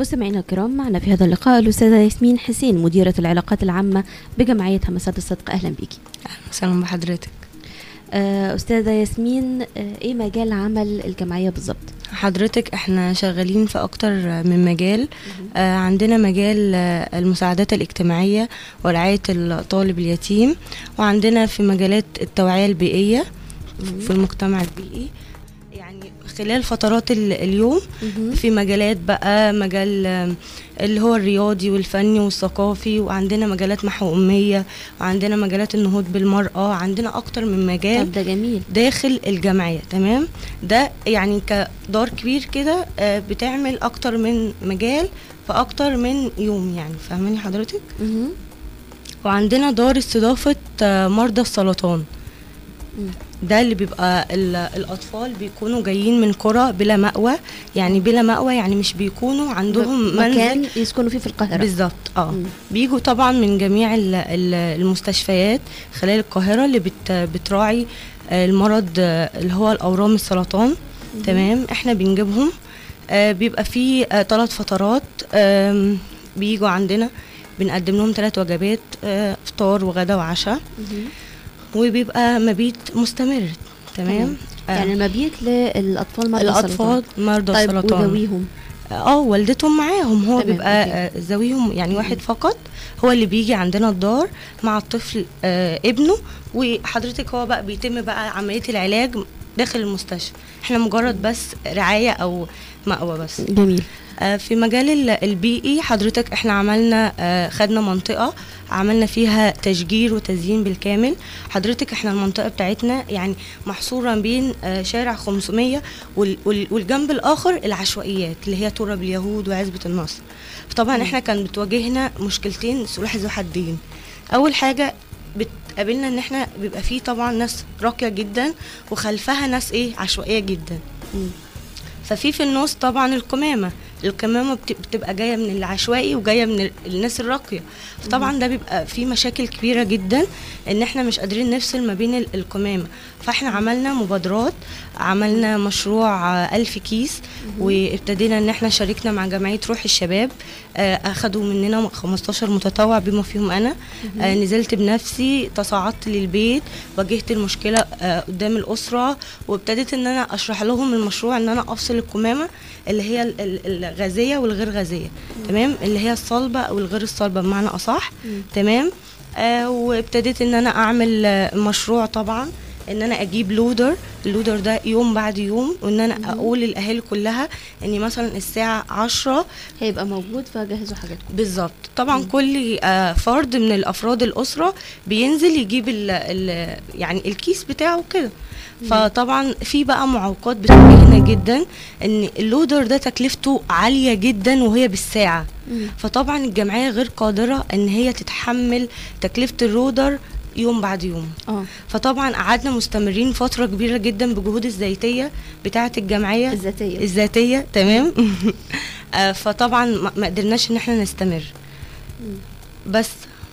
مستمعينا الكرام معنا في هذا اللقاء الأستاذة ياسمين حسين مديرة العلاقات العامة بجمعية همسات الصدق أهلا بك اهلا وسهلا بحضرتك آه، أستاذة ياسمين آه، إيه مجال عمل الجمعية بالضبط؟ حضرتك احنا شغالين في اكتر من مجال آه عندنا مجال آه المساعدات الاجتماعية ورعاية الطالب اليتيم وعندنا في مجالات التوعية البيئية في المجتمع البيئي يعني خلال فترات ال- اليوم مهم. في مجالات بقى مجال آم، اللي هو الرياضي والفني والثقافي وعندنا مجالات محو أمية وعندنا مجالات النهوض بالمرأة عندنا أكتر من مجال طب ده جميل داخل الجمعية تمام ده يعني كدار كبير كده آه، بتعمل أكتر من مجال في أكتر من يوم يعني فاهماني حضرتك مهم. وعندنا دار استضافة آه، مرضى السرطان مم. ده اللي بيبقى ال- الأطفال بيكونوا جايين من قرى بلا مأوى يعني بلا مأوى يعني مش بيكونوا عندهم منزل مكان يسكنوا فيه في القاهرة بالظبط اه مم. بيجوا طبعا من جميع ال- ال- المستشفيات خلال القاهرة اللي بت بتراعي آه، المرض آه، اللي هو الأورام السرطان تمام احنا بنجيبهم آه، بيبقى فيه ثلاث فترات آم، بيجوا عندنا بنقدم لهم ثلاث وجبات آه، فطار وغدا وعشاء مهم. وبيبقى مبيت مستمر تمام آه، يعني المبيت للأطفال مرضى الأطفال مرضى طيب السرطان وذويهم اه والدتهم معاهم هو تمام، بيبقى أوكي. آه، ذويهم يعني واحد فقط هو اللي بيجي عندنا الدار مع الطفل آه ابنه وحضرتك هو بقى بيتم بقى عملية العلاج داخل المستشفى احنا مجرد بس رعاية او مأوى بس جميل آه، في مجال ال- البيئي حضرتك احنا عملنا آه، خدنا منطقة عملنا فيها تشجير وتزيين بالكامل حضرتك احنا المنطقة بتاعتنا يعني محصورة بين آه، شارع 500 وال- وال- والجنب الآخر العشوائيات اللي هي تراب اليهود وعزبة النصر فطبعا احنا كان بتواجهنا مشكلتين سلاح ذو حدين أول حاجة بتقابلنا ان احنا بيبقى فيه طبعا ناس راقية جدا وخلفها ناس ايه عشوائية جدا مم. ففي في النص طبعا القمامه القمامه بت- بتبقى جايه من العشوائي وجايه من ال- الناس الراقيه فطبعا ده بيبقى فيه مشاكل كبيره جدا ان احنا مش قادرين نفصل ما بين ال- القمامه فاحنا عملنا مبادرات عملنا مشروع آه، ألف كيس وابتدينا ان احنا شاركنا مع جمعيه روح الشباب آه، اخدوا مننا 15 متطوع بما فيهم انا آه، نزلت بنفسي تصاعدت للبيت واجهت المشكله آه، قدام الاسره وابتديت ان انا اشرح لهم المشروع ان انا افصل القمامه اللي هي ال- ال- الغازيه والغير غازيه تمام اللي هي الصلبه او الغير الصلبه بمعنى اصح مم. تمام آه وابتديت ان انا اعمل آه، مشروع طبعا ان انا اجيب لودر اللودر ده يوم بعد يوم وان انا اقول للاهالي كلها اني مثلا الساعه 10 هيبقى موجود فجهزوا حاجاتكم بالظبط طبعا كل آه، فرد من الافراد الاسره بينزل يجيب ال ال يعني الكيس بتاعه كده فطبعا في بقى معوقات بتواجهنا جدا ان اللودر ده تكلفته عاليه جدا وهي بالساعه مم. فطبعا الجمعيه غير قادره ان هي تتحمل تكلفه اللودر يوم بعد يوم اه فطبعا قعدنا مستمرين فتره كبيره جدا بجهود الذاتيه بتاعه الجمعيه الذاتية الذاتيه تمام آه، فطبعا ما ما قدرناش ان احنا نستمر مم. بس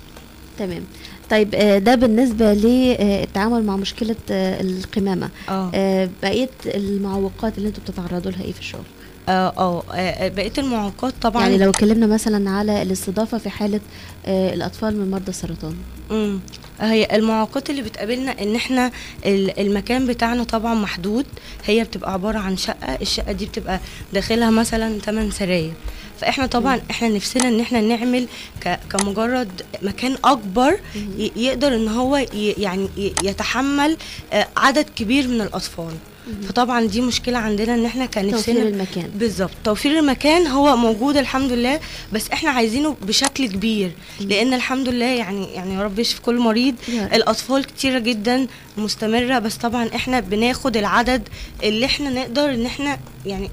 تمام طيب آه، ده بالنسبة للتعامل مع مشكلة آه، القمامة اه آه، بقية المعوقات اللي انتوا بتتعرضوا لها ايه في الشغل اه اه آه، بقيه المعوقات طبعا يعني لو اتكلمنا مثلا على الاستضافة في حالة آه، الأطفال من مرضى السرطان مم. هي المعوقات اللي بتقابلنا ان احنا ال- المكان بتاعنا طبعا محدود هي بتبقى عباره عن شقه الشقه دي بتبقى داخلها مثلا 8 سراير فاحنا طبعا احنا نفسنا ان احنا نعمل ك- كمجرد مكان اكبر ي- يقدر ان هو ي- يعني ي- يتحمل آه، عدد كبير من الاطفال فطبعا دي مشكله عندنا ان احنا كان توفير نفسنا المكان بالظبط توفير المكان هو موجود الحمد لله بس احنا عايزينه بشكل كبير لان الحمد لله يعني يعني يا رب يشفي كل مريض يا رب. الاطفال كتيره جدا مستمره بس طبعا احنا بناخد العدد اللي احنا نقدر ان احنا يعني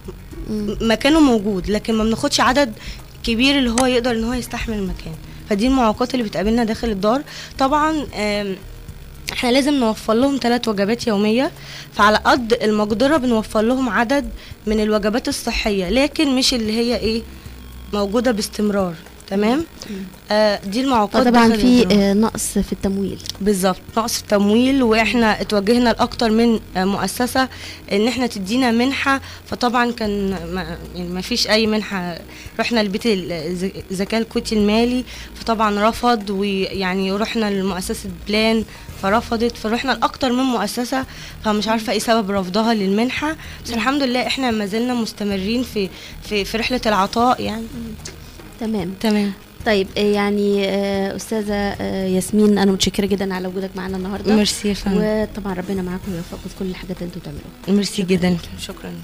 مم. مكانه موجود لكن ما بناخدش عدد كبير اللي هو يقدر ان هو يستحمل المكان فدي المعوقات اللي بتقابلنا داخل الدار طبعا آم، احنا لازم نوفر لهم ثلاث وجبات يومية فعلى قد المقدرة بنوفر لهم عدد من الوجبات الصحية لكن مش اللي هي ايه موجودة باستمرار تمام آه دي المعوقات فطبعا داخل في الدراسة. آه، نقص في التمويل بالظبط نقص التمويل واحنا اتوجهنا لاكتر من آه، مؤسسه ان احنا تدينا منحه فطبعا كان ما يعني ما فيش اي منحه رحنا لبيت ال- الز- الذكاء الكوتي المالي فطبعا رفض ويعني رحنا لمؤسسه بلان فرفضت فرحنا لاكتر من مؤسسه فمش عارفه ايه سبب رفضها للمنحه بس الحمد لله احنا ما زلنا مستمرين في في في رحله العطاء يعني تمام تمام طيب آه، يعني آه، استاذه آه، ياسمين انا متشكره جدا على وجودك معنا النهارده ميرسي يا فندم وطبعا ربنا معاكم ويوفقكم في كل الحاجات اللي انتوا بتعملوها ميرسي جدا شكرا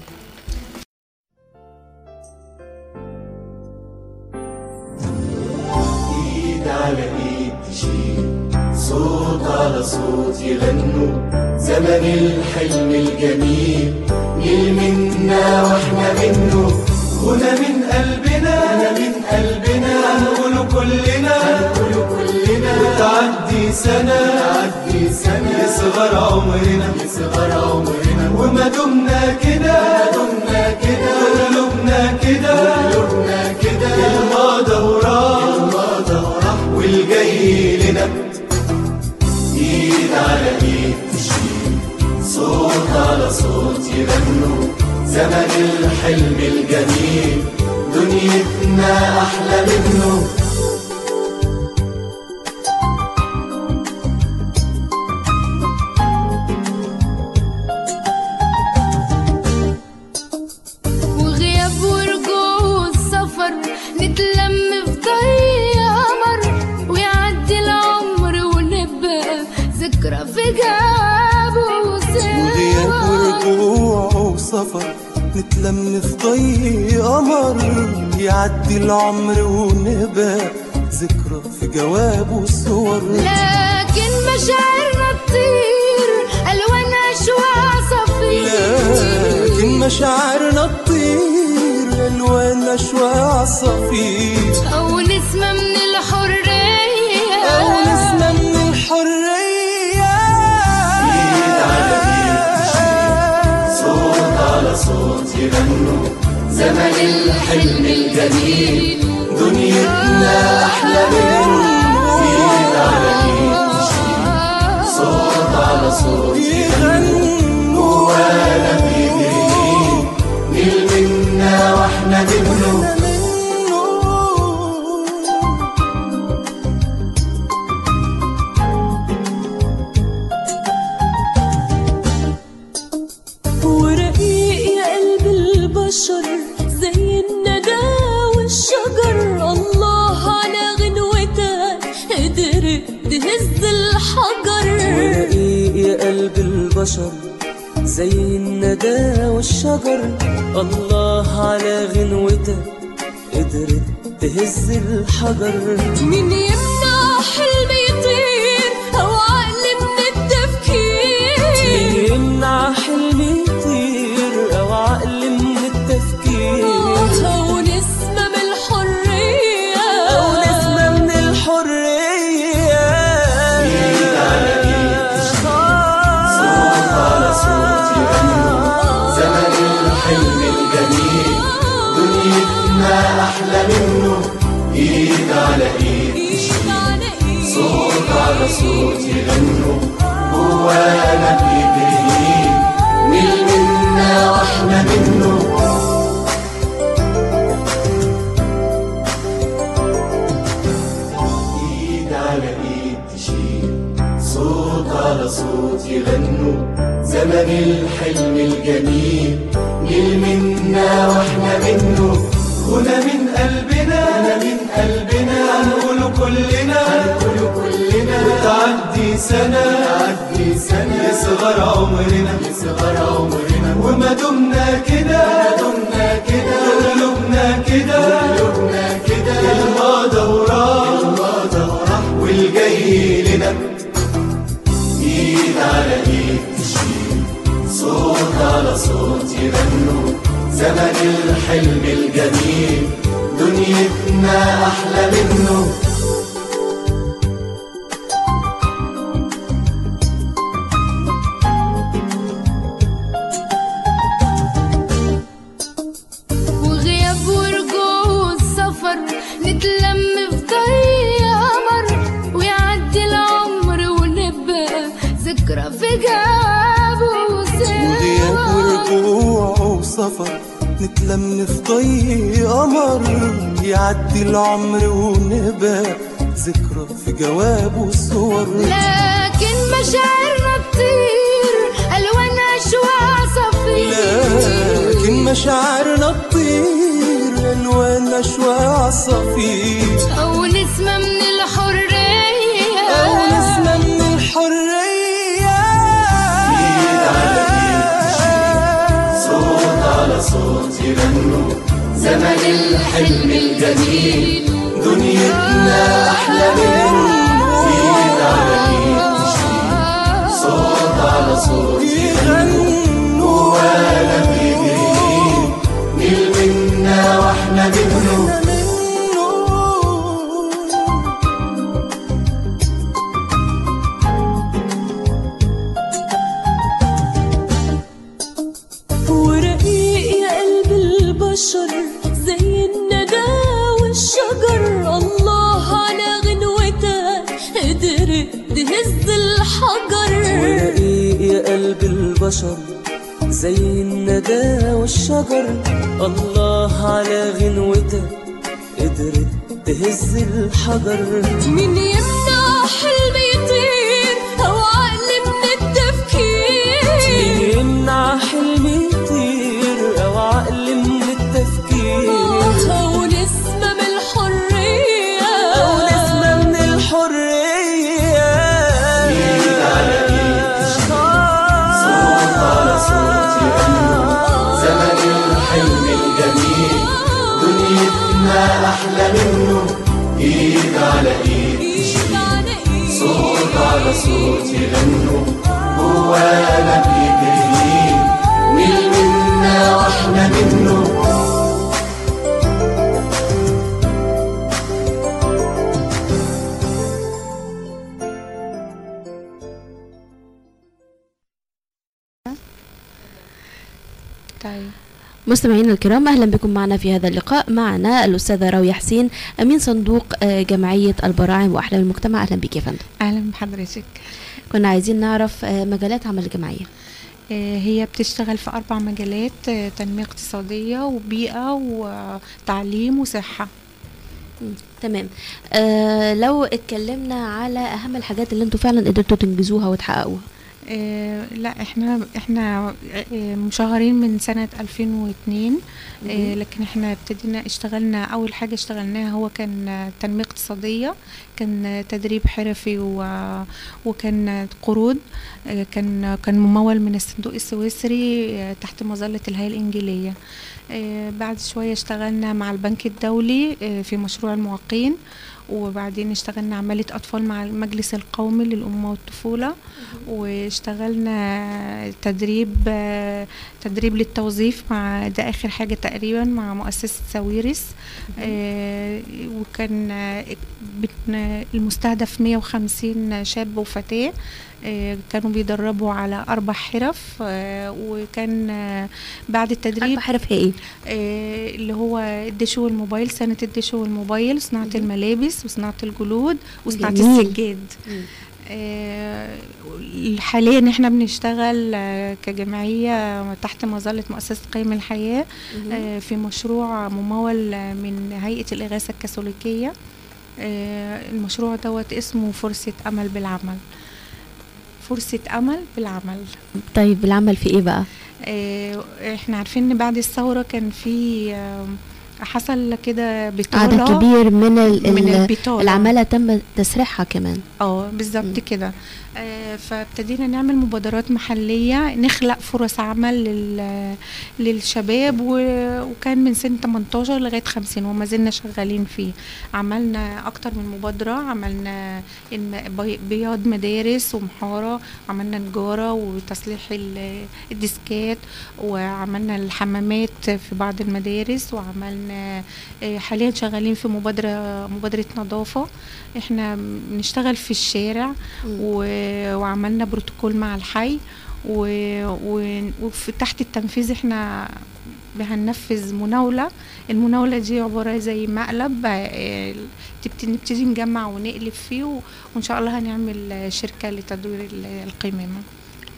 ايد على ايد تشيل صوت على صوت يغنوا زمن الحلم الجميل جيل منا واحنا منه غنى من قلبنا غنى من قلبنا هنقوله كلنا هنقوله كلنا وتعدي سنة تعدي سنة يصغر عمرنا يصغر عمرنا وما دمنا كده ما دمنا كده وقلوبنا كده وقلوبنا كده الماضي وراح الماضي وراح والجاي لنا ايد على ايد تشيل صوت على صوت يغنوا زمن الحلم الجميل دنيتنا احلى منه وغياب ورجوع السفر نتلم في ضي قمر ويعدي العمر ونبقى ذكرى في جابه وغياب ورجوع وسفر نتلم في ضي قمر يعدي العمر ونبقى ذكرى في جواب وصور لكن مشاعرنا تطير الوان اشواق صفير لكن مشاعرنا تطير الوان اشواق صفير او نسمة من الحرية او نسمة من الحرية ايد على ايد تشيل صوت على صوت يغنوا زمن الحلم الجميل دنيتنا احلى منه ايد على ايد تشيل صوت على صوت يغنوا وانا بيدري نيل منا واحنا منه منه ورقيق يا قلب البشر زي الندى والشجر الله على غنوتك قدرت تهز الحجر ورقيق يا قلب البشر زي الندى والشجر الله على غنوتك قدرت تهز الحجر مين يمنع حلم يطير او عقل من التفكير يمنع حلم يطير او عقل من التفكير او نسمة من الحرية او نسمة من الحرية ايد على ايد تشيل صوت على صوت يغنوا زمن الحلم الجميل دنيتنا احلى منه ايد على ايد تشيل صوت على صوت يغنوا جوانا بيدري نيل منا واحنا منه ايد على ايد تشيل صوت على صوت يغنوا زمن الحلم الجميل نيل منا واحنا منه غنى من قلبنا غنى من قلبنا هنقوله كلنا هنقوله كلنا وتعدي سنة تعدي سنة يصغر عمرنا يصغر عمرنا وما دمنا كده ما دمنا كده وقلوبنا كده وقلوبنا كده الماضي وراح الماضي وراح والجاي لنا ايد على ايد تشيل صوت على صوت يغنوا زمن الحلم الجميل دنيتنا احلى منه وغياب ورجوع السفر نتلم بجواب وغياب وسهر ورجوع وسفر نتلم في ضي قمر يعدي العمر ونبقى ذكرى في جواب وصور لكن مشاعرنا تطير ألوان أشواق صفير لكن مشاعرنا تطير الوان اشواق عصافير أو نسمة من الحرية او نسمة من الحرية صوت على صوت يغنوا زمن الحلم الجميل دنيتنا أحلى منه إيد على إيد تشيل صوت على صوت يغنوا ولا بيجري نيل منا واحنا منه ورقيق يا قلب البشر زي الندى والشجر الله على غنوتك قدرت تهز الحجر ورقيق يا قلب البشر زي الندى والشجر الله على غنوتك قدرت تهز الحجر مين يمنع حلم يطير أو عقل من التفكير يمنع حلمي يطير او عقل من التفكير أو نسمة من الحرية او نسمة من الحرية إيد على إيد صوت على صوت يغنوا زمن الحلم الجميل دنيتنا أحلى منه إيد على إيد إيد على إيد صوت على صوت يغنوا جوانا بيجري نيل منا واحنا منه طيب مستمعينا الكرام اهلا بكم معنا في هذا اللقاء معنا الاستاذه راويه حسين امين صندوق آه، جمعيه البراعم واحلام المجتمع اهلا بك يا فندم اهلا بحضرتك كنا عايزين نعرف آه، مجالات عمل الجمعيه آه، هي بتشتغل في اربع مجالات آه، تنميه اقتصاديه وبيئه وتعليم وصحه مم، تمام آه لو اتكلمنا على اهم الحاجات اللي انتوا فعلا قدرتوا تنجزوها وتحققوها آه، لا احنا احنا آه، مشهرين من سنه 2002 آه، لكن احنا ابتدينا اشتغلنا اول حاجه اشتغلناها هو كان آه، تنميه اقتصاديه كان آه، تدريب حرفي و- وكان آه، قروض آه، كان كان ممول من الصندوق السويسري آه، تحت مظله الهيئه الانجيليه آه، بعد شويه اشتغلنا مع البنك الدولي آه، في مشروع المعاقين وبعدين اشتغلنا عمالة أطفال مع المجلس القومي للأمة والطفولة واشتغلنا تدريب آه، تدريب للتوظيف مع ده آخر حاجة تقريبا مع مؤسسة ساويرس آه، وكان آه، بن- المستهدف 150 شاب وفتاة آه، كانوا بيدربوا على أربع حرف آه، وكان آه، بعد التدريب اربع حرف هي ايه آه، اللي هو الدش والموبايل سنة الدش والموبايل صناعة الملابس وصناعة الجلود وصناعة جميل. السجاد مم. آه، حاليا احنا بنشتغل آه، كجمعية تحت مظلة مؤسسة قيم الحياة آه، في مشروع ممول آه، من هيئة الإغاثة الكاثوليكية آه، المشروع دوت اسمه فرصة أمل بالعمل فرصة أمل بالعمل طيب العمل في ايه بقى آه، احنا عارفين ان بعد الثورة كان في آه، حصل كده بطالة عدد كبير من ال من ال البطالة العمالة تم تسريحها كمان اه بالظبط مم. كده آه، فابتدينا نعمل مبادرات محلية نخلق فرص عمل لل... للشباب و... وكان من سن 18 لغاية 50 وما زلنا شغالين فيه عملنا أكتر من مبادرة عملنا الم... بي- بياض مدارس ومحارة عملنا نجارة وتصليح ال- الديسكات وعملنا الحمامات في بعض المدارس وعملنا آه، حاليا شغالين في مبادرة مبادرة نظافة احنا بنشتغل في الشارع و... وعملنا بروتوكول مع الحي و... و... وفي تحت التنفيذ احنا هننفذ مناولة المناولة دي عبارة زي مقلب آه، تبت- نبتدي نجمع ونقلب فيه و... وإن شاء الله هنعمل آه، شركة لتدوير ال- القمامة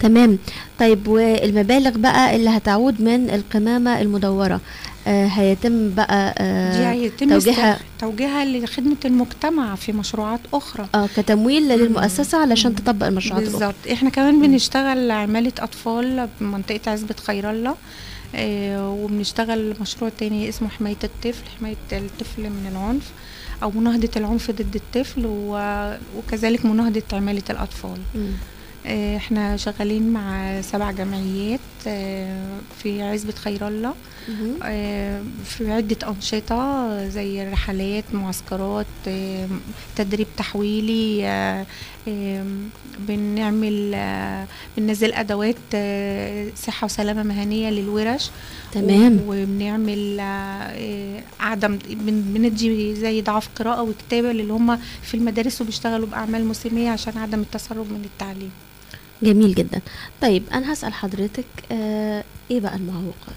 تمام طيب والمبالغ بقى اللي هتعود من القمامة المدورة آه هيتم بقى آه دي هيتم توجيهها است- توجيهها لخدمه المجتمع في مشروعات اخرى اه كتمويل للمؤسسة علشان تطبق المشروعات الأخرى بالظبط احنا كمان بنشتغل عماله اطفال بمنطقه عزبه خير الله آه، وبنشتغل مشروع تاني اسمه حمايه الطفل حمايه الطفل من العنف او مناهضه العنف ضد الطفل و- وكذلك مناهضه عماله الاطفال مم. آه، احنا شغالين مع سبع جمعيات آه، في عزبة خير الله مهم. آه، في عدة أنشطة زي رحلات معسكرات آه، تدريب تحويلي آه، آه، بنعمل آه، بننزل أدوات آه، صحة وسلامة مهنية للورش تمام و- وبنعمل آه، آه، قعدة بن- بندي زي ضعف قراءة وكتابة للي هم في المدارس وبيشتغلوا بأعمال موسمية عشان عدم التسرب من التعليم جميل جدا طيب أنا هسأل حضرتك آه إيه بقى المعوقات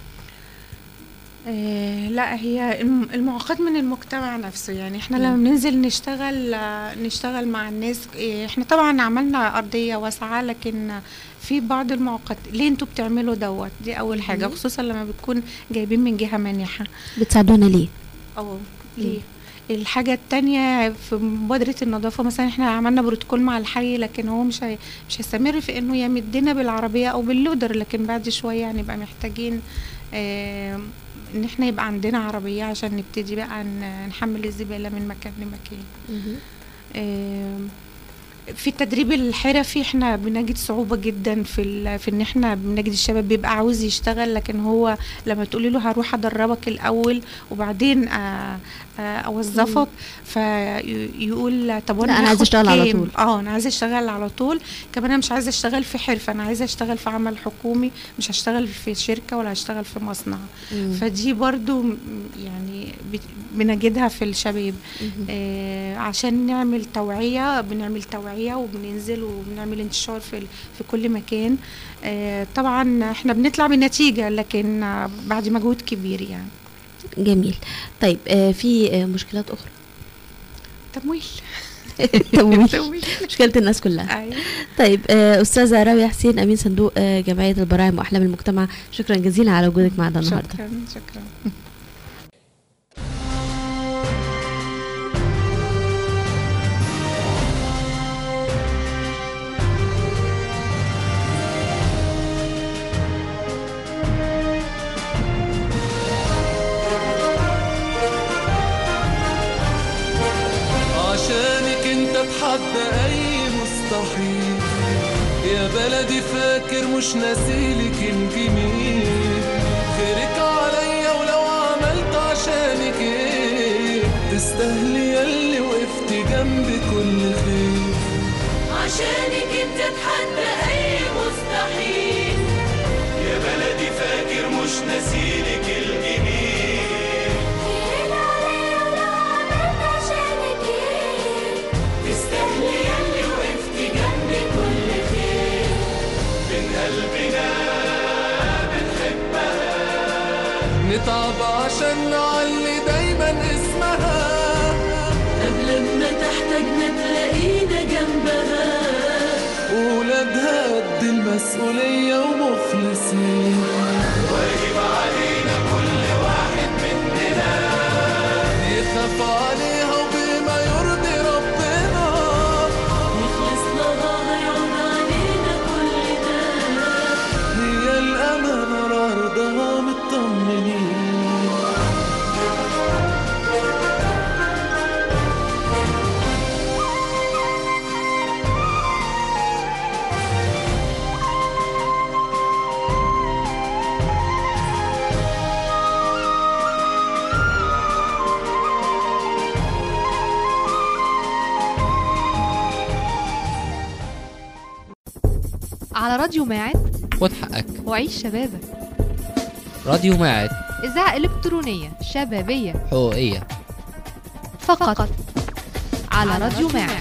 آه، لا هي الم- المعوقات من المجتمع نفسه يعني احنا لما بننزل نشتغل آه، نشتغل مع الناس آه، احنا طبعا عملنا ارضيه واسعه لكن آه، في بعض المعوقات ليه انتوا بتعملوا دوت دي اول حاجه مم. خصوصا لما بتكون جايبين من جهه مانحه بتساعدونا ليه اه ليه الحاجة التانية في مبادرة النظافة مثلا احنا عملنا بروتوكول مع الحي لكن هو مش هي مش هيستمر في انه يمدنا بالعربية او باللودر لكن بعد شوية هنبقى محتاجين آه ان احنا يبقى عندنا عربية عشان نبتدي بقى ن- نحمل الزبالة من مكان لمكان مهم. آم، في التدريب الحرفي احنا بنجد صعوبة جدا في ال- في ان احنا بنجد الشباب بيبقى عاوز يشتغل لكن هو لما تقولي له هروح ادربك الاول وبعدين آه، آه، اوظفك فيقول طب وانا لا، أنا عايزة هاخد أشتغل على كام؟ طول. اه انا عايزه اشتغل على طول كمان انا مش عايزه اشتغل في حرفه انا عايزه اشتغل في عمل حكومي مش هشتغل في شركه ولا هشتغل في مصنع مم. فدي برضو م- يعني بت- بنجدها في الشباب مهم. آه عشان نعمل توعية بنعمل توعية وبننزل وبنعمل انتشار في ال- في كل مكان آه طبعا احنا بنطلع بنتيجة لكن آه بعد مجهود كبير يعني جميل طيب آه في آه مشكلات أخرى تمويل تمويل تمويل مشكلة الناس كلها أيوة. طيب آه أستاذة راوية حسين أمين صندوق آه جمعية البراعم وأحلام المجتمع شكرا جزيلا على وجودك معنا النهاردة شكرا شكرا عشانك انت اتحدى اي مستحيل يا بلدي فاكر مش ناسيلك الجميل خيرك عليا ولو عملت عشانك ايه تستاهلي ياللي وقفت جنبي كل خير عشانك انت تحدى اي مستحيل يا بلدي فاكر مش ناسيلك الجميل تستاهلي ياللي وقفت جنبي كل خير من قلبنا نتعب عشان نعلي دايما اسمها قبل ما تحتاجنا تلاقينا جنبها ولادها قد المسؤولية ومخلصين واجب علينا كل واحد مننا يخاف عليها وبما يرضي ربنا نخلص لها هيعود علينا كل ده هي الأمانة لأرضها مطمنين على راديو ماعد خد حقك وعيش شبابك راديو ماعد إذاعة إلكترونية شبابية حقوقية فقط على راديو ماعد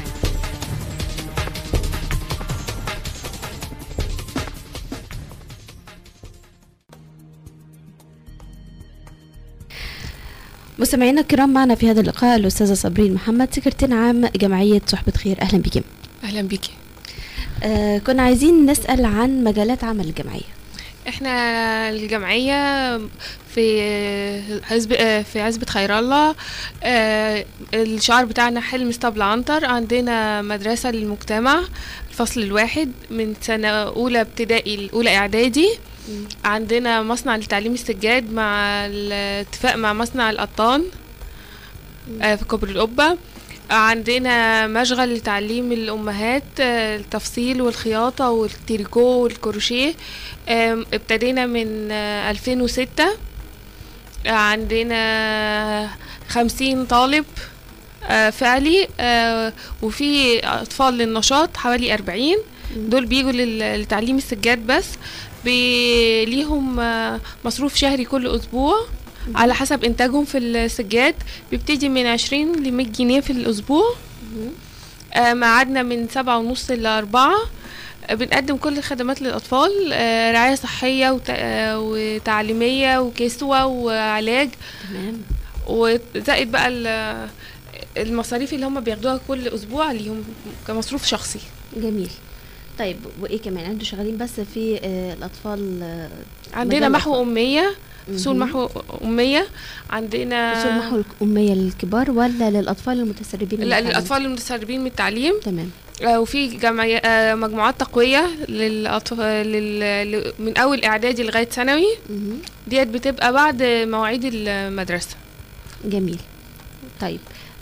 مستمعينا الكرام معنا في هذا اللقاء الأستاذة صابرين محمد سكرتير عام جمعية صحبة خير أهلا بك اهلا بيكي آه كنا عايزين نسال عن مجالات عمل الجمعيه احنا الجمعية في حزب في عزبة خير الله آه، الشعار بتاعنا حلم اسطبل عنتر عندنا مدرسة للمجتمع الفصل الواحد من سنة أولى ابتدائي لأولى إعدادي عندنا مصنع لتعليم السجاد مع الاتفاق مع مصنع القطان آه، في كوبري القبة عندنا مشغل لتعليم الأمهات آه، التفصيل والخياطة والتريكو والكروشيه آم، ابتدينا من آه، 2006 عندنا خمسين طالب آه، فعلي آه، وفي أطفال للنشاط حوالي أربعين دول بيجوا لل- لتعليم السجاد بس بي- ليهم آه، مصروف شهري كل أسبوع على حسب إنتاجهم في السجاد بيبتدي من عشرين لمية جنيه في الأسبوع آه، ميعادنا من سبعة ونص لأربعة آه، بنقدم كل الخدمات للأطفال آه، رعاية صحية وت- آه، وتعليمية وكسوة وعلاج تمام وزائد بقى ال- المصاريف اللي هم بياخدوها كل أسبوع ليهم كمصروف شخصي جميل طيب وايه كمان انتوا شغالين بس في آه الاطفال آه عندنا مجال محو الأطفال. أمية فصول مهم. محو أمية عندنا فصول محو الأمية للكبار ولا للأطفال المتسربين من لا التعليم؟ للأطفال المتسربين من التعليم تمام آه، وفي جمعية آه، مجموعات تقوية للأطفال لل... ل- من أول إعدادي لغاية ثانوي مهم. ديت بتبقى بعد مواعيد المدرسة جميل طيب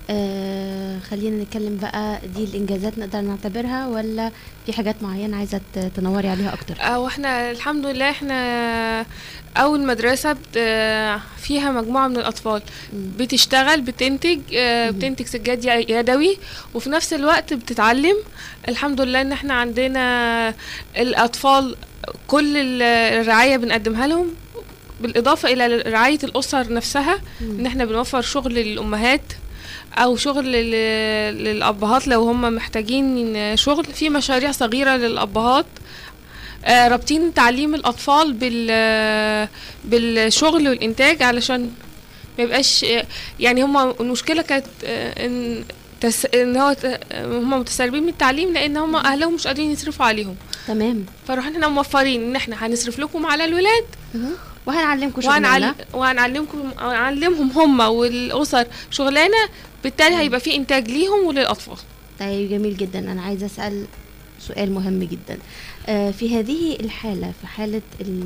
آه خلينا نتكلم بقى دي الإنجازات نقدر نعتبرها ولا في حاجات معينة عايزة ت- تنوري عليها أكتر آه، واحنا الحمد لله احنا أول مدرسة بت... آه، فيها مجموعة من الأطفال مم. بتشتغل بتنتج آه، مهم. بتنتج سجاد ي- يدوي وفي نفس الوقت بتتعلم الحمد لله ان احنا عندنا الأطفال كل ال- الرعاية بنقدمها لهم بالإضافة إلى رعاية الأسر نفسها مم. ان احنا بنوفر شغل للأمهات او شغل لل- للابهات لو هم محتاجين شغل في مشاريع صغيره للابهات آه، رابطين تعليم الاطفال بال بالشغل والانتاج علشان ما يبقاش آه، يعني هم المشكله كانت آه، ان تس... ان هو ت- آه، هم متسربين من التعليم لان هم اهلهم مش قادرين يصرفوا عليهم تمام فروح احنا موفرين ان احنا هنصرف لكم على الولاد مهم. وهنعلمكم وهنعل... شغلانة وهنعلمكم هنعلمهم هم والاسر شغلانه بالتالي هيبقى في انتاج ليهم وللاطفال طيب جميل جدا أنا عايزة أسأل سؤال مهم جدا آه في هذه الحالة في حالة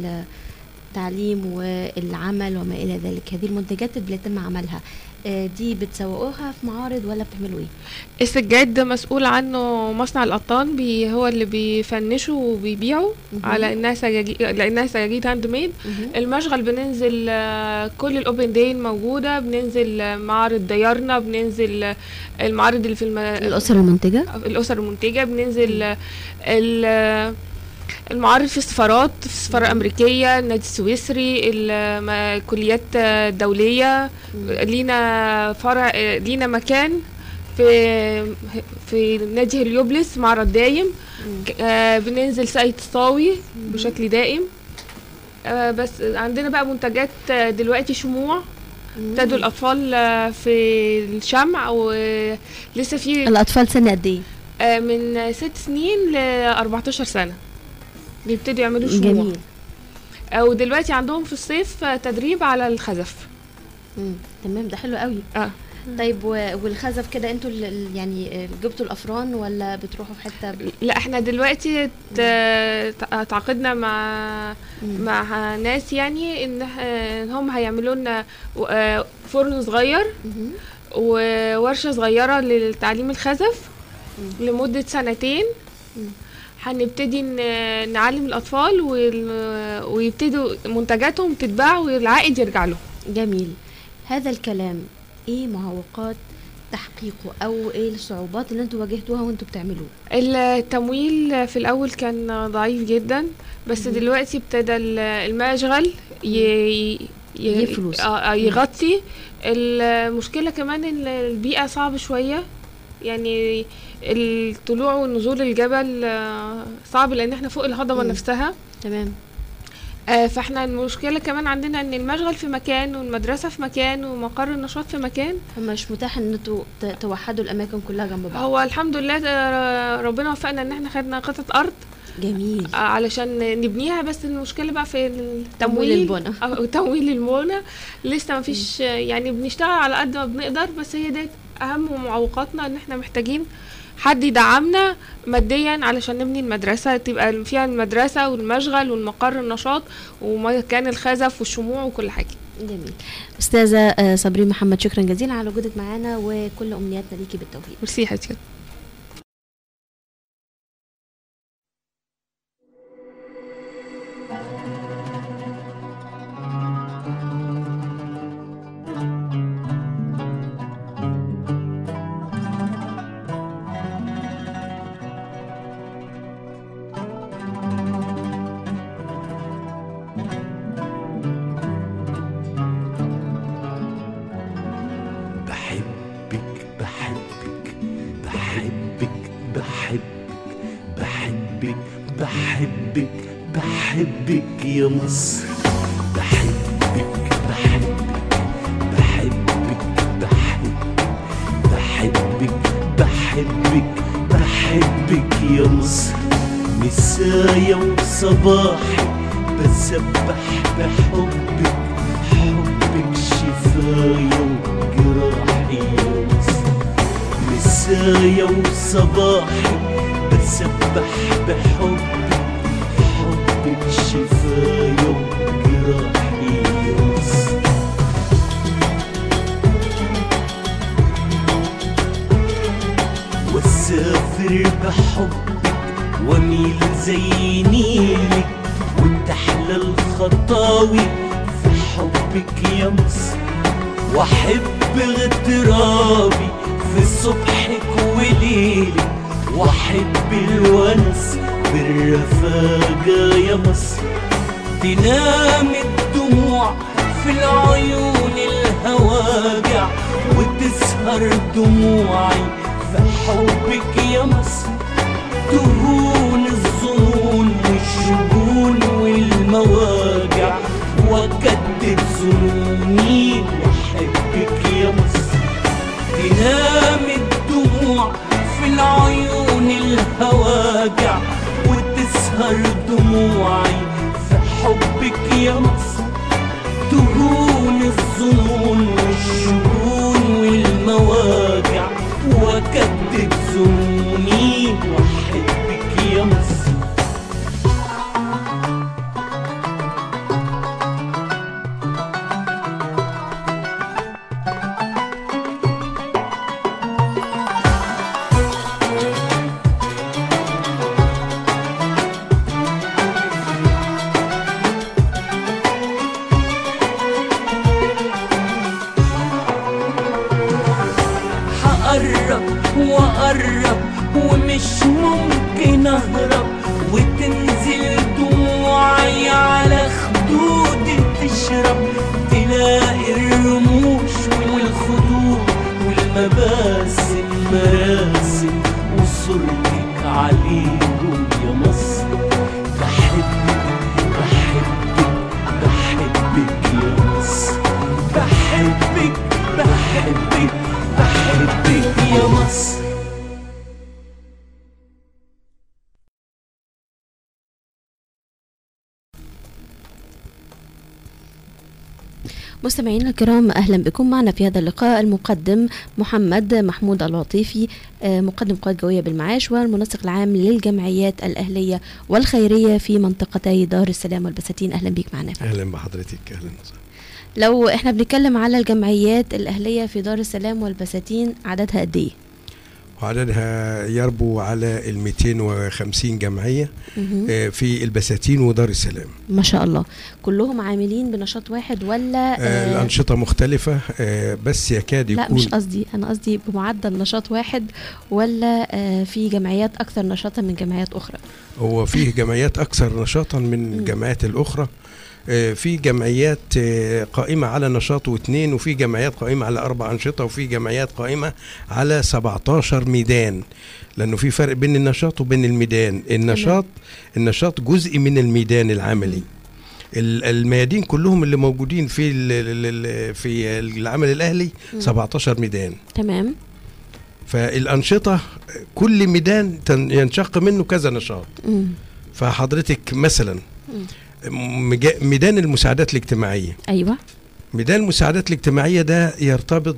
التعليم والعمل وما إلى ذلك هذه المنتجات اللي بيتم عملها آه دي بتسوقوها في معارض ولا بتعملوا ايه؟ السجاد ده مسؤول عنه مصنع القطان بي هو اللي بيفنشه وبيبيعه مهم. على انها سجاجيد لانها سجاجيد هاند ميد مهم. المشغل بننزل آه، كل الاوبن داي موجوده بننزل آه، معرض ديارنا بننزل آه، المعارض اللي في الم... الأسر المنتجة الاسر المنتجه بننزل آه، ال- آه، المعارض في السفارات في السفاره الامريكيه النادي السويسري ال- ما- الكليات آه، الدوليه لينا فرع آه، لينا مكان في في نادي هليوبلس معرض دايم ك- آه، بننزل ساقية الصاوي بشكل دائم آه، بس عندنا بقى منتجات آه، دلوقتي شموع ابتدوا الاطفال آه، في الشمع ولسه في الأطفال سن قد ايه؟ آه، من ست سنين ل 14 سنه بيبتدوا يعملوا شموع جميل آه، ودلوقتي عندهم في الصيف آه، تدريب على الخزف مم. تمام ده حلو قوي اه طيب و- والخزف كده انتوا ال- ال- يعني آه، جبتوا الافران ولا بتروحوا في حته ب... لا احنا دلوقتي ت- تع- تعاقدنا مع مم. مع ناس يعني ان إح- إن هم هيعملوا لنا و- آه، فرن صغير مهم. وورشه صغيره لتعليم الخزف لمده سنتين مم. هنبتدي ن- نعلم الاطفال وال- ويبتدوا منتجاتهم تتباع والعائد يرجع لهم جميل هذا الكلام ايه معوقات تحقيقه او ايه الصعوبات اللي انتوا واجهتوها وانتوا بتعملوه التمويل في الاول كان ضعيف جدا بس دلوقتي ابتدى ال- المشغل ي... ي... يجيب فلوس. آه، آه، يغطي المشكله كمان ان البيئه صعبه شويه يعني الطلوع والنزول الجبل آه، صعب لان احنا فوق الهضبه مم. نفسها تمام آه، فاحنا المشكله كمان عندنا ان المشغل في مكان والمدرسه في مكان ومقر النشاط في مكان فمش متاح ان انتوا ت- توحدوا الاماكن كلها جنب بعض هو الحمد لله ده ربنا وفقنا ان احنا خدنا قطعه ارض جميل آه، علشان نبنيها بس المشكله بقى في التمويل تمويل البنى. أو تمويل البنى لسه ما فيش يعني بنشتغل على قد ما بنقدر بس هي دي اهم معوقاتنا ان احنا محتاجين حد يدعمنا ماديا علشان نبني المدرسه تبقى فيها المدرسه والمشغل والمقر النشاط ومكان الخزف والشموع وكل حاجه جميل استاذه آه، صابرين محمد شكرا جزيلا على وجودك معانا وكل امنياتنا ليكي بالتوفيق ميرسي يا حبيبتي بحبك بحبك بحبك بحبك بحبك بحبك بحبك يا مصر بحبك بحبك بحبك بحبك بحبك بحبك بحبك يا مصر مسايا وصباحي بسبح بحبك حبك شفايا وجراحي يا مصر مسايا وصباحي بسبح بحبك حبك شفايا وجراحي يا مصر واسافر بحبك واميل زي نيلك وتحلى الخطاوي في حبك يا مصر واحب اغترابي في صبحك وليلك واحب الونس بالرفاقة يا مصر تنام الدموع في العيون الهواجع وتسهر دموعي في حبك يا مصر تهون الظنون والشجون والمواجع واكدب ظنوني واحبك يا مصر تنام الدموع في العيون الهواجع وتسهر دموعي في حبك يا مصر تهون الظنون والشجون والمواجع واكدب ظنوني واحبك يا مصر هقرب واقرب ومش ممكن اهرب وتنزل دموعي على خدودي تشرب تلاقي الرموش والخدود والمباسم مراسم وصورتك عليهم يا مصر بحبك بحبك بحبك يا مصر بحبك بحبك بحبك يا مصر مستمعينا الكرام اهلا بكم معنا في هذا اللقاء المقدم محمد محمود العطيفي آه، مقدم قوات جويه بالمعاش والمنسق العام للجمعيات الاهليه والخيريه في منطقتي دار السلام والبساتين اهلا بيك معنا اهلا بحضرتك اهلا لو احنا بنتكلم على الجمعيات الاهليه في دار السلام والبساتين عددها قد ايه وعددها يربو على ال 250 جمعيه مهم. آه، في البساتين ودار السلام ما شاء الله كلهم عاملين بنشاط واحد ولا آه، آه، الانشطه مختلفه آه، بس يكاد لا يكون مش قصدي انا قصدي بمعدل نشاط واحد ولا آه، في جمعيات اكثر نشاطا من جمعيات اخرى هو فيه جمعيات اكثر نشاطا من الجمعيات الاخرى آه، في جمعيات آه، قائمة على نشاط واثنين وفي جمعيات قائمة على أربع أنشطة وفي جمعيات قائمة على 17 ميدان لأنه في فرق بين النشاط وبين الميدان النشاط النشاط جزء من الميدان العملي ال- الميادين كلهم اللي موجودين في ال- ال- ال- في العمل الاهلي مم. 17 ميدان تمام فالانشطه كل ميدان تن- ينشق منه كذا نشاط مم. فحضرتك مثلا مم. مجا- ميدان المساعدات الاجتماعيه ايوه ميدان المساعدات الاجتماعيه ده يرتبط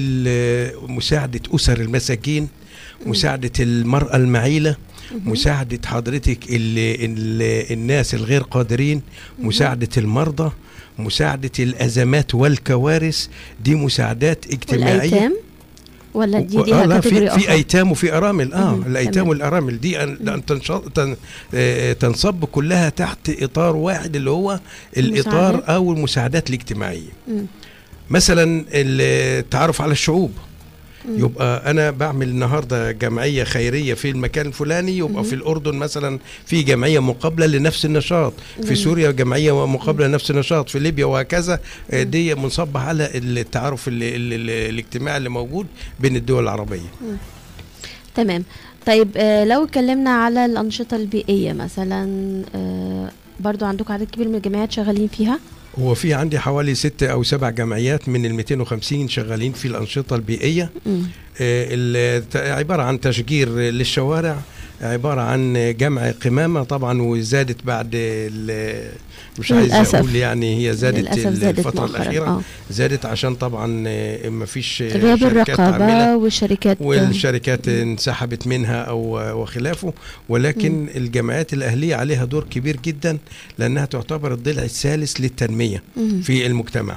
بمساعده اسر المساكين مساعده المراه المعيله مساعده حضرتك ال ال الناس الغير قادرين مساعده المرضى مساعده الازمات والكوارث دي مساعدات اجتماعيه والايتام ولا دي و- ليها آه لا في كاتيجوري في اخرى ايتام وفي ارامل اه مهم. الايتام تمام. والارامل دي أن أن تنش- تن آه، تنصب كلها تحت اطار واحد اللي هو الاطار المساعدات. او المساعدات الاجتماعيه مم. مثلا التعرف على الشعوب مم. يبقى انا بعمل النهارده جمعيه خيريه في المكان الفلاني يبقى مهم. في الاردن مثلا في جمعيه مقابله لنفس النشاط في جميل. سوريا جمعيه مقابله لنفس النشاط في ليبيا وهكذا آه، دي منصبه على التعارف ال- ال- ال- الاجتماعي اللي موجود بين الدول العربيه تمام طيب آه لو اتكلمنا على الانشطه البيئيه مثلا آه برضو عندكم عدد كبير من الجمعيات شغالين فيها هو في عندي حوالي ست او سبع جمعيات من ال 250 شغالين في الانشطه البيئيه مم. آه، ال- ت- عباره عن تشجير للشوارع عباره عن جمع قمامه طبعا وزادت بعد ال- مش عايز للأسف. اقول يعني هي زادت للأسف زادت الفتره مؤخراً، الاخيره آه. زادت عشان طبعا آه، ما فيش آه، غياب شركات عاملة. الرقابه والشركات والشركات انسحبت منها او وخلافه ولكن مم. الجمعيات الاهليه عليها دور كبير جدا لانها تعتبر الضلع الثالث للتنميه مم. في المجتمع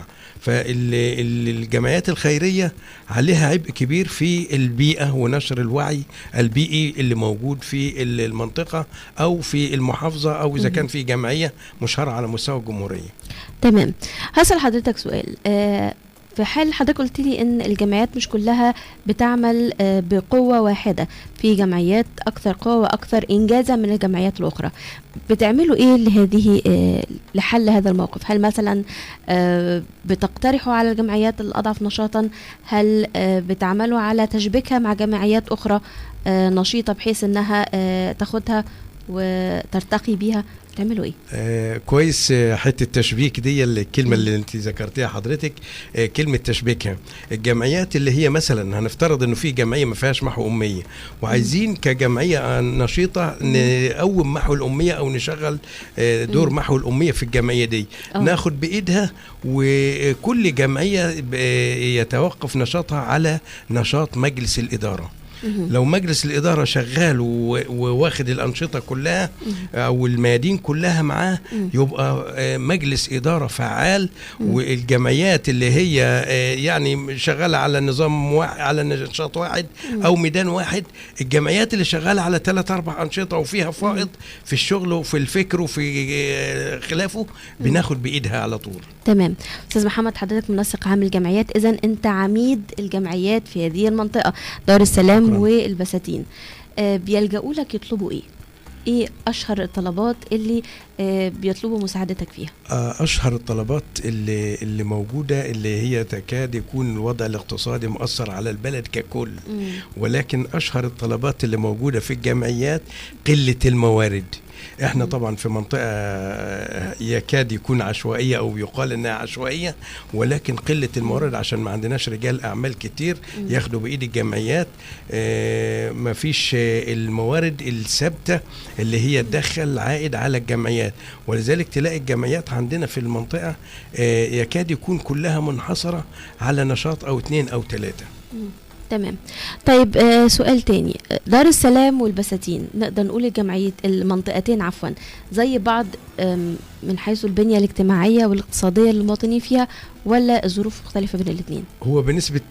فالجمعيات الخيريه عليها عبء كبير في البيئه ونشر الوعي البيئي اللي موجود في ال- المنطقه او في المحافظه او اذا مم. كان في جمعيه مشهوره على مستوى الجمهوريه تمام هسأل حضرتك سؤال آه في حال حضرتك قلت لي ان الجمعيات مش كلها بتعمل آه بقوة واحدة في جمعيات اكثر قوة واكثر انجازا من الجمعيات الاخرى بتعملوا ايه لهذه آه لحل هذا الموقف هل مثلا آه بتقترحوا على الجمعيات الاضعف نشاطا هل آه بتعملوا على تشبيكها مع جمعيات اخرى آه نشيطة بحيث انها آه تاخدها وترتقي بيها بتعملوا ايه آه كويس آه، حته التشبيك دي اللي- الكلمه اللي انت ذكرتيها حضرتك آه كلمه تشبيكها الجمعيات اللي هي مثلا هنفترض انه في جمعيه ما فيهاش محو اميه وعايزين كجمعيه آه، نشيطه نقوم محو الاميه او نشغل آه دور مم. محو الاميه في الجمعيه دي آه. ناخد بايدها وكل جمعيه ب- يتوقف نشاطها على نشاط مجلس الاداره مهم. لو مجلس الإدارة شغال و- وواخد الأنشطة كلها أو الميادين كلها معاه مم. يبقى آه، مجلس إدارة فعال والجمعيات اللي هي آه، يعني شغالة على نظام واحد على نشاط واحد أو ميدان واحد الجمعيات اللي شغالة على ثلاث أربع أنشطة وفيها فائض في الشغل وفي الفكر وفي آه، خلافه بناخد بإيدها على طول تمام استاذ محمد حضرتك منسق عام الجمعيات اذا انت عميد الجمعيات في هذه المنطقه دار السلام شكراً. والبساتين آه بيلجأوا لك يطلبوا ايه ايه اشهر الطلبات اللي آه بيطلبوا مساعدتك فيها آه، اشهر الطلبات اللي اللي موجوده اللي هي تكاد يكون الوضع الاقتصادي مؤثر على البلد ككل ولكن اشهر الطلبات اللي موجوده في الجمعيات قله الموارد احنا طبعا في منطقه آه، يكاد يكون عشوائيه او يقال انها عشوائيه ولكن قله الموارد عشان ما عندناش رجال اعمال كتير ياخدوا بايد الجمعيات آه، ما فيش آه، الموارد الثابته اللي هي تدخل عائد على الجمعيات ولذلك تلاقي الجمعيات عندنا في المنطقه آه، يكاد يكون كلها منحصره على نشاط او اثنين او ثلاثه تمام طيب آه سؤال تاني آه، دار السلام والبساتين نقدر نقول الجمعية المنطقتين عفوا زي بعض آم، من حيث البنية الاجتماعية والاقتصادية للمواطنين فيها ولا الظروف مختلفة بين الاثنين هو بنسبة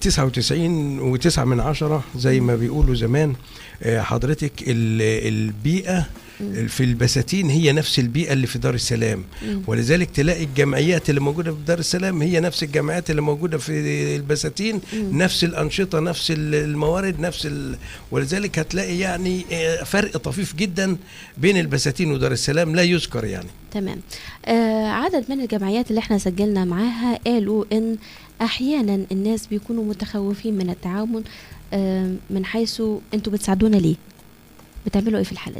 99 و9 من عشرة زي ما بيقولوا زمان آه، حضرتك ال- البيئة في البساتين هي نفس البيئة اللي في دار السلام مم. ولذلك تلاقي الجمعيات اللي موجودة في دار السلام هي نفس الجمعيات اللي موجودة في البساتين مم. نفس الأنشطة نفس ال- الموارد نفس ال... ولذلك هتلاقي يعني آه، فرق طفيف جدا بين البساتين ودار السلام لا يذكر يعني تمام آه عدد من الجمعيات اللي احنا سجلنا معاها قالوا ان احيانا الناس بيكونوا متخوفين من التعاون آه من حيث انتوا بتساعدونا ليه بتعملوا ايه في الحالة دي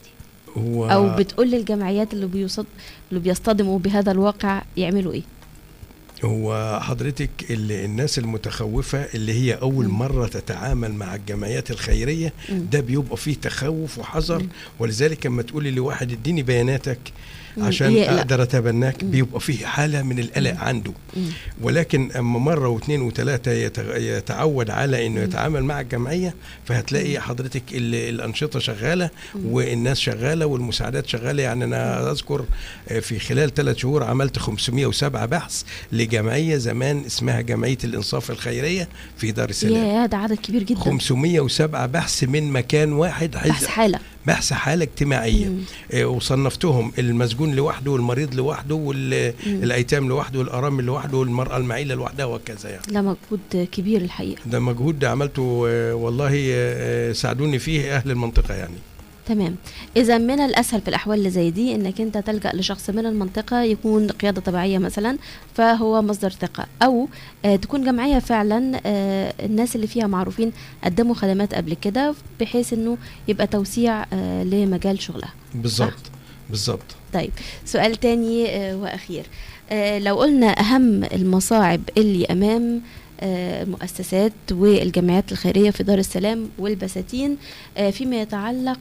هو او بتقول للجمعيات اللي بيصد اللي بيصطدموا بهذا الواقع يعملوا ايه هو حضرتك ال- الناس المتخوفة اللي هي أول مرة تتعامل مع الجمعيات الخيرية مم. ده بيبقى فيه تخوف وحذر ولذلك لما تقولي لواحد اديني بياناتك مم. عشان يقلق. أقدر أتبناك بيبقى فيه حالة من القلق عنده مم. ولكن اما مره واثنين وثلاثه يت- يتعود على انه يتعامل مع الجمعيه فهتلاقي حضرتك ال- الانشطه شغاله والناس شغاله والمساعدات شغاله يعني انا اذكر آه، في خلال ثلاث شهور عملت 507 بحث لجمعيه زمان اسمها جمعيه الانصاف الخيريه في دار السلام يا ده عدد كبير جدا 507 بحث من مكان واحد حيث- بحث حاله بحث حاله اجتماعيه مم. آه، وصنفتهم المسجون لوحده والمريض لوحده مم. والايتام لوحده والارامل لوحده والمراه المعيله لوحدها وهكذا يعني لا مجهود كبير الحقيقه ده مجهود ده عملته آه، والله آه، ساعدوني فيه اهل المنطقه يعني تمام اذا من الاسهل في الاحوال اللي زي دي انك انت تلجا لشخص من المنطقه يكون قياده طبيعيه مثلا فهو مصدر ثقه او آه تكون جمعيه فعلا آه الناس اللي فيها معروفين قدموا خدمات قبل كده بحيث انه يبقى توسيع آه لمجال شغلها بالظبط بالظبط طيب سؤال تاني آه واخير آه لو قلنا اهم المصاعب اللي امام آه، المؤسسات والجمعيات الخيريه في دار السلام والبساتين آه، فيما يتعلق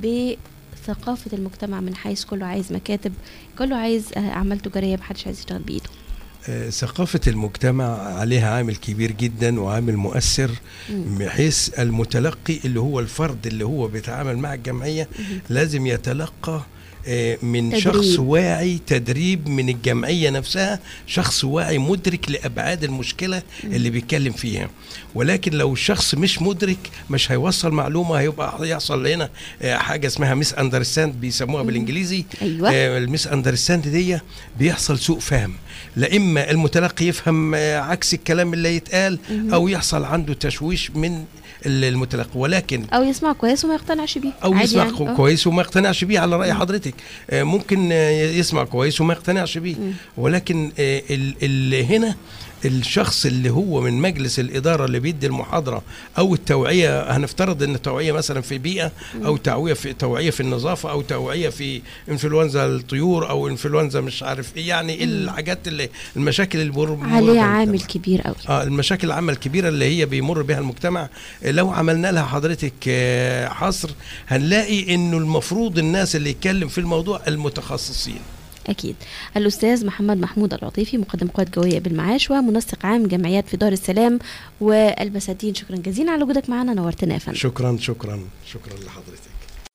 بثقافه المجتمع من حيث كله عايز مكاتب كله عايز آه، اعمال تجاريه محدش عايز يشتغل بايده آه، ثقافة المجتمع عليها عامل كبير جدا وعامل مؤثر مم. بحيث المتلقي اللي هو الفرد اللي هو بيتعامل مع الجمعية لازم يتلقى آه، من تدريب. شخص واعي تدريب من الجمعية نفسها شخص واعي مدرك لأبعاد المشكلة اللي بيتكلم فيها ولكن لو الشخص مش مدرك مش هيوصل معلومة هيبقى يحصل هنا آه، حاجة اسمها ميس اندرستاند بيسموها بالانجليزي أيوة. آه، الميس اندرستاند دي بيحصل سوء فهم لا اما المتلقي يفهم آه، عكس الكلام اللي يتقال مهم. او يحصل عنده تشويش من المتلقي ولكن او يسمع كويس وما يقتنعش بيه او عادي يسمع يعني. آه. كويس وما يقتنعش بيه على راي حضرتك آه، ممكن آه، يسمع كويس وما يقتنعش بيه ولكن آه، ال- اللي هنا الشخص اللي هو من مجلس الإدارة اللي بيدي المحاضرة أو التوعية هنفترض أن التوعية مثلا في بيئة أو توعية في توعية في النظافة أو توعية في إنفلونزا الطيور أو إنفلونزا مش عارف إيه يعني الحاجات اللي المشاكل اللي بيمر بيمر عليه بيها عامل كبير قوي اه المشاكل العامة الكبيرة اللي هي بيمر بها المجتمع آه، لو عملنا لها حضرتك آه، حصر هنلاقي انه المفروض الناس اللي يتكلم في الموضوع المتخصصين أكيد الأستاذ محمد محمود العطيفي مقدم قوات جوية بالمعاش ومنسق عام جمعيات في دار السلام والبساتين شكرا جزيلا على وجودك معنا نورتنا يا فندم شكرا شكرا شكرا لحضرتك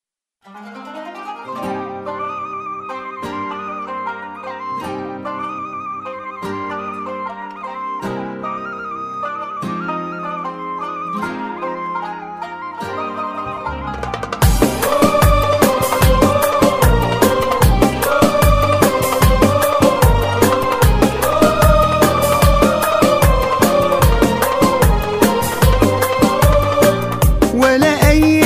ولا أي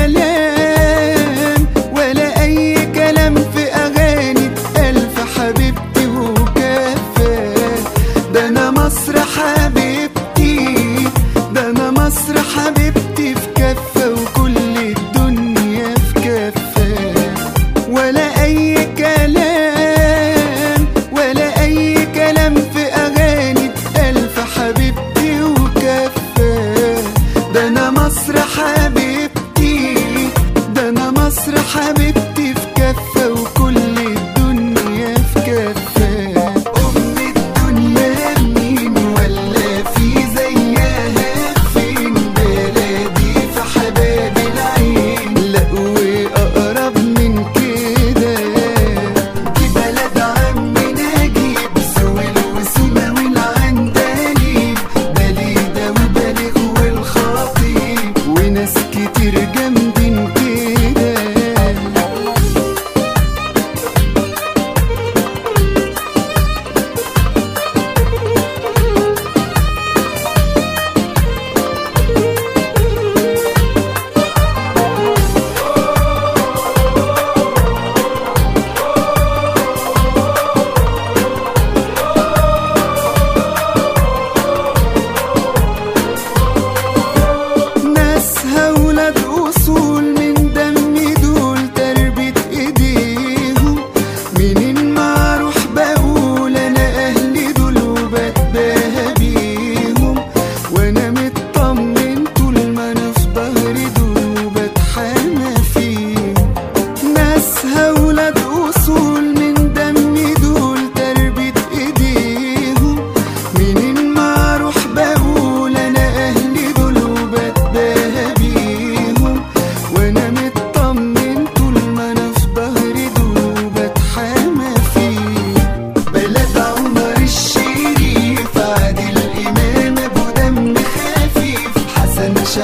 كلام ولا أي كلام في أغاني ألف حبيبتي وكفى ده أنا مصر حبيبتي ده أنا مصر حبيبتي في كفة وكل الدنيا في كفة ولا أي كلام ولا أي كلام في أغاني ألف حبيبتي وكفى ده أنا مصر حبيبتي ده أنا مصر حبيبتي في كفة وكل الدنيا في كفة أم الدنيا مين ولا في زيها فين بلادي في حباب العين لا وأقرب من كده دي بلد عمي نجيب سويل وسيما والعندليب بليدة وبليغ والخطيب وناس كتير جامدين كده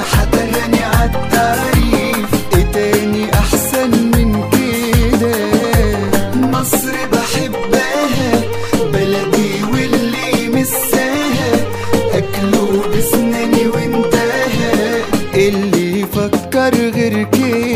هتغني عالتعريف ايه تاني احسن من كده مصر بحبها بلدي واللي مساها اكله بسناني وانتهى اللي يفكر غير كده